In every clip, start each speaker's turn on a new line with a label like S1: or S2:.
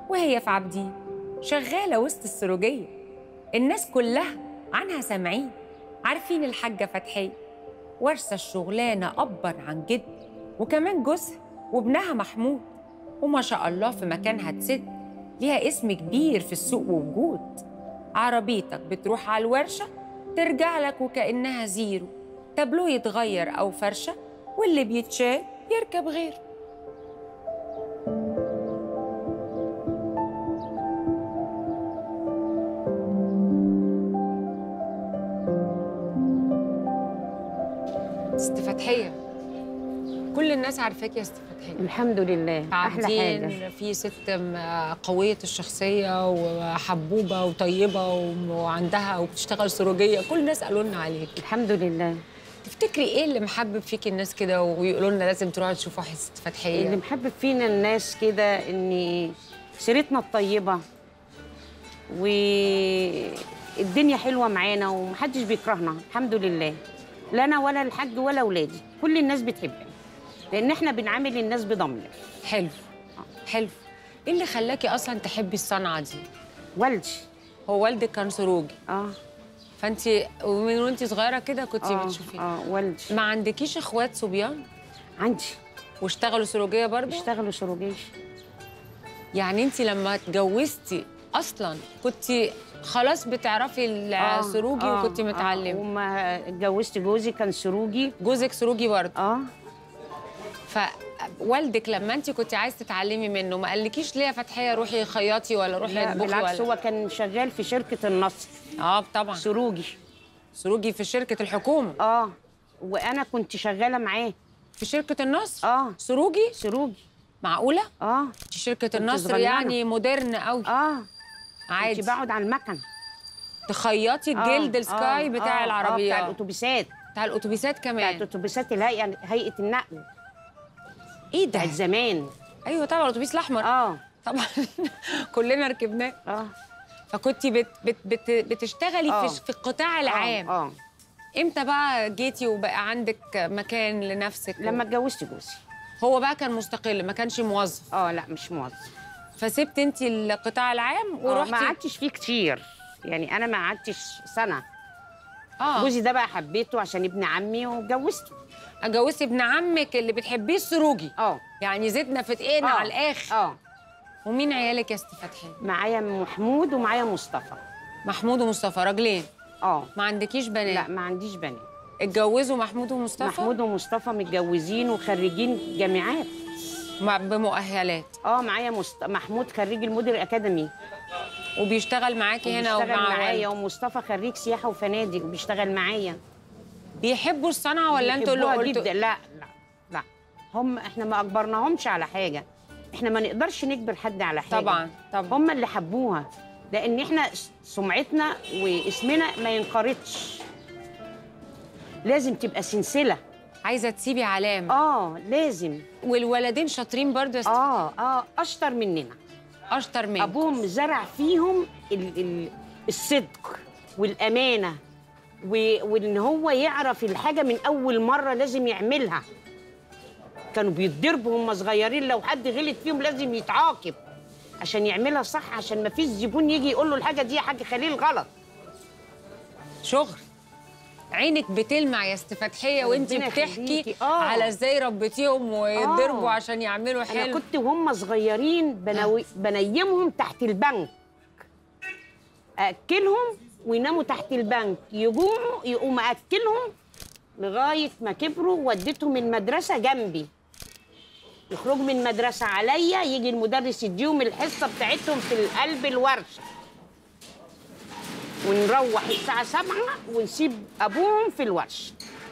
S1: وهي في عابدين شغالة وسط السروجية الناس كلها عنها سامعين عارفين الحاجة فتحية وارثة الشغلانة أبا عن جد وكمان جوزها وابنها محمود وما شاء الله في مكانها تسد ليها اسم كبير في السوق ووجود عربيتك بتروح على الورشة ترجع لك وكأنها زيرو تابلو يتغير أو فرشة واللي بيتشال يركب غيره ست فتحية كل الناس عارفاك يا ست فتحية
S2: الحمد لله احلى حاجه
S1: عابدين في ست م- قوية الشخصية وحبوبة وطيبة وم- وعندها وبتشتغل سروجية كل الناس قالوا لنا عليك
S2: الحمد لله
S1: تفتكري ايه اللي محبب فيكي الناس كده ويقولوا لنا لازم تروحوا تشوفوا ست
S2: اللي
S1: فتحية
S2: محبب فينا الناس كده ان سيرتنا الطيبه والدنيا حلوه معانا ومحدش بيكرهنا الحمد لله لا انا ولا الحاج ولا اولادي كل الناس بتحبنا لان احنا بنعامل الناس بضمير
S1: حلو حلو ايه اللي خلاكي اصلا تحبي الصنعة دي
S2: والدي
S1: هو والدك كان سروجي
S2: اه
S1: فانت ومن وانت صغيرة كده كنت
S2: اه
S1: بتشوفي
S2: اه والدي
S1: ما عندكيش اخوات صبيان
S2: عندي
S1: واشتغلوا سروجية برضه
S2: بيشتغلوا سروجيش
S1: يعني انت لما اتجوزتي اصلا كنت خلاص بتعرفي السروجي
S2: آه،
S1: وكنت
S2: آه،
S1: متعلمه
S2: وما اتجوزت جوزي كان سروجي
S1: جوزك سروجي برضه
S2: اه
S1: فوالدك لما انت كنت عايز تتعلمي منه ما قالكيش ليه يا فتحيه روحي خياطي ولا روحي
S2: لا
S1: اطبخي
S2: بالعكس
S1: ولا
S2: هو كان شغال في شركه النصر
S1: اه طبعا
S2: سروجي
S1: سروجي في شركه الحكومه
S2: اه وانا كنت شغاله معاه
S1: في شركه النصر
S2: اه
S1: سروجي
S2: سروجي
S1: معقوله
S2: اه
S1: دي شركه النصر
S2: صغيرة.
S1: يعني مودرن قوي
S2: اه
S1: عادي
S2: كنت بقعد على المكن
S1: تخيطي
S2: آه،
S1: الجلد السكاي
S2: آه،
S1: بتاع
S2: آه، آه، بتاع
S1: العربيات
S2: الاتوبيسات
S1: بتاع الاتوبيسات
S2: بتاعت
S1: كمان
S2: اتوبيسات الهيئه هيئه النقل
S1: ايه ده
S2: بتاعت زمان
S1: ايوه طبعا الاتوبيس الاحمر
S2: اه
S1: طبعا كلنا ركبناه
S2: اه
S1: فكنت بت بت بت بتشتغلي
S2: آه.
S1: في في القطاع العام
S2: اه, آه.
S1: امتى بقى جيتي وبقى عندك مكان لنفسك
S2: لما اتجوزت جوزي
S1: هو بقى كان مستقل ما كانش موظف
S2: اه لا مش موظف
S1: فسبت انت القطاع العام
S2: آه
S1: ورحتي
S2: ما قعدتش فيه كتير يعني انا ما قعدتش سنه
S1: اه
S2: جوزي ده بقى حبيته عشان ابن عمي واتجوزته
S1: اتجوزتي ابن عمك اللي بتحبيه السروجي
S2: اه
S1: يعني زدنا في دقيقنا
S2: آه.
S1: على الاخر
S2: اه
S1: ومين عيالك يا ست فتحي
S2: معايا محمود ومعايا مصطفى
S1: محمود ومصطفى راجلين
S2: اه
S1: ما عندكيش بنات
S2: لا ما عنديش بنات
S1: اتجوزوا محمود ومصطفى
S2: محمود ومصطفى متجوزين وخريجين جامعات
S1: مع- بمؤهلات
S2: اه معايا مست... محمود خريج المدير اكاديمي
S1: وبيشتغل معاكي هنا
S2: وبيشتغل
S1: ومع
S2: معايا
S1: والدك.
S2: ومصطفى خريج سياحه وفنادق وبيشتغل معايا
S1: بيحبوا الصنعه ولا انتوا اللي
S2: بيحبوها
S1: قلتوا
S2: جدا لا لا لا هم احنا ما اجبرناهمش على حاجه احنا ما نقدرش نجبر حد على حاجه
S1: طبعا طبعا
S2: هم اللي حبوها لان احنا سمعتنا واسمنا ما ينقرضش لازم تبقى سلسله
S1: عايزه تسيبي علامه
S2: اه لازم
S1: والولدين شاطرين برضه يا ست
S2: اه اه اشطر مننا
S1: اشطر منك
S2: ابوهم زرع فيهم ال ال الصدق والامانه و- وان هو يعرف الحاجه من اول مره لازم يعملها كانوا بيتضربوا هم صغيرين لو حد غلط فيهم لازم يتعاقب عشان يعملها صح عشان ما فيش زبون يجي يقول له الحاجه دي يا حاج خليل غلط
S1: شغل عينك بتلمع يا ست فتحيه وانت
S2: ربنا
S1: بتحكي
S2: يخليكي. آه.
S1: على ازاي ربيتيهم ويتضربوا
S2: آه.
S1: عشان يعملوا
S2: انا
S1: حلو
S2: كنت وهم صغيرين بنوي بنيمهم تحت البنك اكلهم ويناموا تحت البنك يجوعوا يقوم اكلهم لغايه ما كبروا وديتهم المدرسه جنبي يخرجوا من المدرسه عليا يجي المدرس يديهم الحصه بتاعتهم في قلب الورشه ونروح الساعه سبعة ونسيب ابوهم في الورشه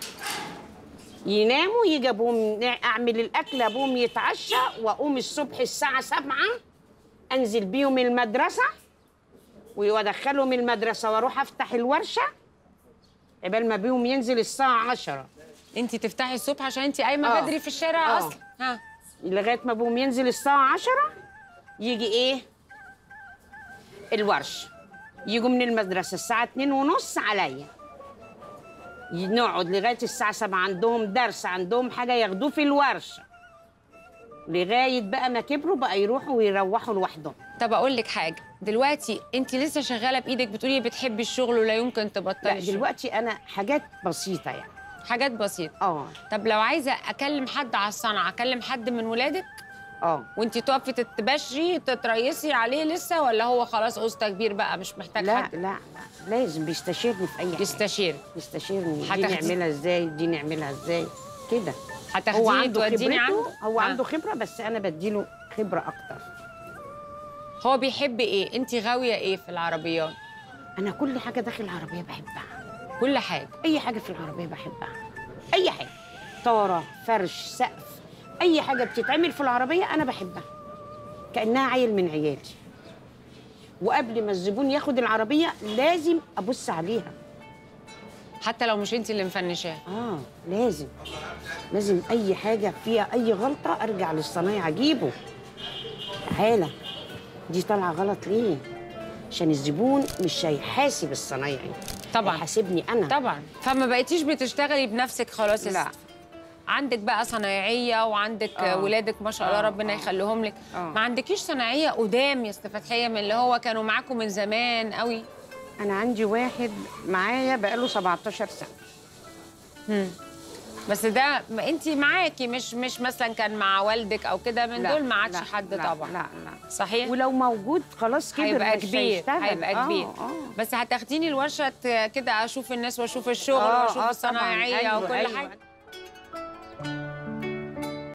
S2: يناموا يجي ابوهم اعمل الاكل ابوهم يتعشى واقوم الصبح الساعه سبعة انزل بيهم المدرسه وادخلهم المدرسه واروح افتح الورشه قبل ما بيهم ينزل الساعه عشرة
S1: انت تفتحي الصبح عشان انت قايمه
S2: آه.
S1: بدري في الشارع
S2: آه.
S1: اصلا ها
S2: لغايه ما ابوهم ينزل الساعه عشرة يجي ايه الورشه يجوا من المدرسه الساعه اتنين ونص عليا نقعد لغايه الساعه 7 عندهم درس عندهم حاجه ياخدوه في الورشه لغايه بقى ما كبروا بقى يروحوا ويروحوا لوحدهم
S1: طب اقول لك حاجه دلوقتي انت لسه شغاله بايدك بتقولي بتحبي الشغل ولا يمكن تبطلي
S2: لا
S1: الشغل.
S2: دلوقتي انا حاجات بسيطه يعني
S1: حاجات بسيطه
S2: اه
S1: طب لو عايزه اكلم حد على الصنعه اكلم حد من ولادك
S2: اه
S1: وانت تقفي تتبشري تتريسي عليه لسه ولا هو خلاص قسطه كبير بقى مش محتاج
S2: لا
S1: حد
S2: لا لا لازم بيستشيرني في اي حاجه
S1: يستشير
S2: يستشيرني دي
S1: هتاخدي-
S2: نعملها ازاي دي نعملها ازاي كده هو
S1: هتاخديه
S2: عنده
S1: توديني عنده
S2: خبرته هو
S1: آه.
S2: عنده خبره بس انا بديله خبره اكتر
S1: هو بيحب ايه انت غاويه ايه في العربيات
S2: انا كل حاجه داخل العربيه بحبها
S1: كل حاجه
S2: اي حاجه في العربيه بحبها اي حاجه طاره فرش سقف اي حاجه بتتعمل في العربيه انا بحبها كانها عيل من عيالي وقبل ما الزبون ياخد العربيه لازم ابص عليها
S1: حتى لو مش انت اللي مفنشاها
S2: اه لازم لازم اي حاجه فيها اي غلطه ارجع للصنايعي اجيبه تعالى دي طالعه غلط ليه عشان الزبون مش هيحاسب الصنايعي
S1: طبعاً.
S2: هيحاسبني انا
S1: طبعا فما بقيتيش بتشتغلي بنفسك خلاص يا
S2: لا.
S1: ست. عندك بقى صنايعيه وعندك
S2: آه.
S1: آه. ولادك ما شاء الله
S2: آه،
S1: ربنا
S2: آه.
S1: يخليهم لك
S2: آه.
S1: ما عندكيش صنايعيه قدام يا ست فتحيه من اللي هو كانوا معاكم من زمان قوي
S2: انا عندي واحد معايا بقاله 17 سنه
S1: بس ده ما انت معاكي مش مش مثلا كان مع والدك او كده من
S2: لا،
S1: دول ما عادش
S2: لا،
S1: حد
S2: لا،
S1: طبعا
S2: لا لا
S1: صحيح
S2: ولو موجود خلاص كبر
S1: هيبقى
S2: مش
S1: كبير
S2: هيشتغل.
S1: هيبقى
S2: آه،
S1: كبير
S2: آه.
S1: بس هتاخديني الورشه ت- كده اشوف الناس واشوف الشغل
S2: آه،
S1: واشوف
S2: آه، طبعاً.
S1: الصنايعيه
S2: أيوة،
S1: وكل
S2: أيوة.
S1: حاجه